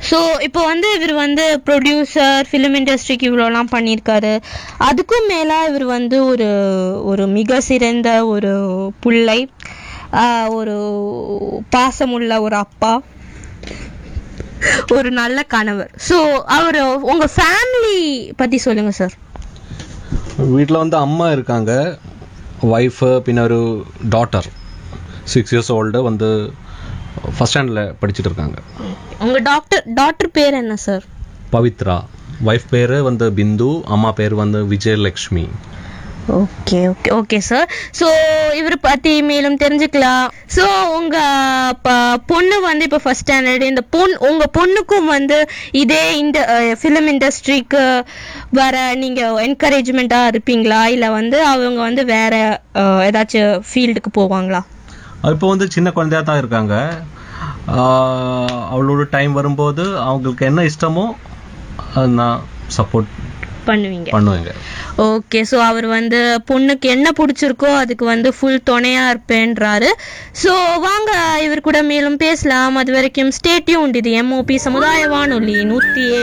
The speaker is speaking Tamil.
ஸோ இப்போ வந்து இவர் வந்து ப்ரொடியூசர் ஃபிலிம் இண்டஸ்ட்ரிக்கு இவ்வளோலாம் பண்ணியிருக்காரு அதுக்கும் மேலே இவர் வந்து ஒரு ஒரு மிக சிறந்த ஒரு புள்ளை ஆஹ் ஒரு பாசமுள்ள ஒரு அப்பா ஒரு நல்ல கணவர் ஸோ அவர் உங்க ஃபேமிலி பத்தி சொல்லுங்க சார் வீட்டில் வந்து அம்மா இருக்காங்க ஒய்ஃபு பின்ன ஒரு டாட்டர் சிக்ஸ் இயர்ஸ் ஓல்டு வந்து ஃபஸ்ட் ஸ்டாண்டில் படிச்சுட்டு இருக்காங்க உங்க டாக்டர் டாக்டர் பேர் என்ன சார் பவித்ரா ஒய்ஃப் பேர் வந்து பிந்து அம்மா பேர் வந்து Vijayalakshmi okay okay okay sir so இவர் பற்றி மேலும் தெரிஞ்சுக்கலாம் ஸோ உங்கள் ப- பொண்ணு வந்து இப்போ ஃபர்ஸ்ட் ஸ்டாண்டர்ட் இந்த பொண் உங்கள் பொண்ணுக்கும் வந்து இதே இந்த ஃபிலிம் இண்டஸ்ட்ரிக்கு வர நீங்கள் என்கரேஜ்மெண்ட்டாக இருப்பீங்களா இல்லை வந்து அவங்க வந்து வேற அஹ், ஏதாச்சும் ஃபீல்டுக்கு போவாங்களா இப்போ வந்து சின்ன குழந்தையா தான் இருக்காங்க ஆஹ் அவளோட டைம் வரும்போது அவங்களுக்கு என்ன இஷ்டமோ அது நான் சப்போர்ட் பண்ணுவீங்க பண்ணுவேங்க ஓகே ஸோ அவர் வந்து பொண்ணுக்கு என்ன பிடிச்சிருக்கோ அதுக்கு வந்து ஃபுல் துணையா இருப்பேன்றாரு ஸோ வாங்க இவர் கூட மேலும் பேசலாம் அது வரைக்கும் ஸ்டேட்யூன் இது எம்ஓபி சமுதாய வானொலி நூற்றி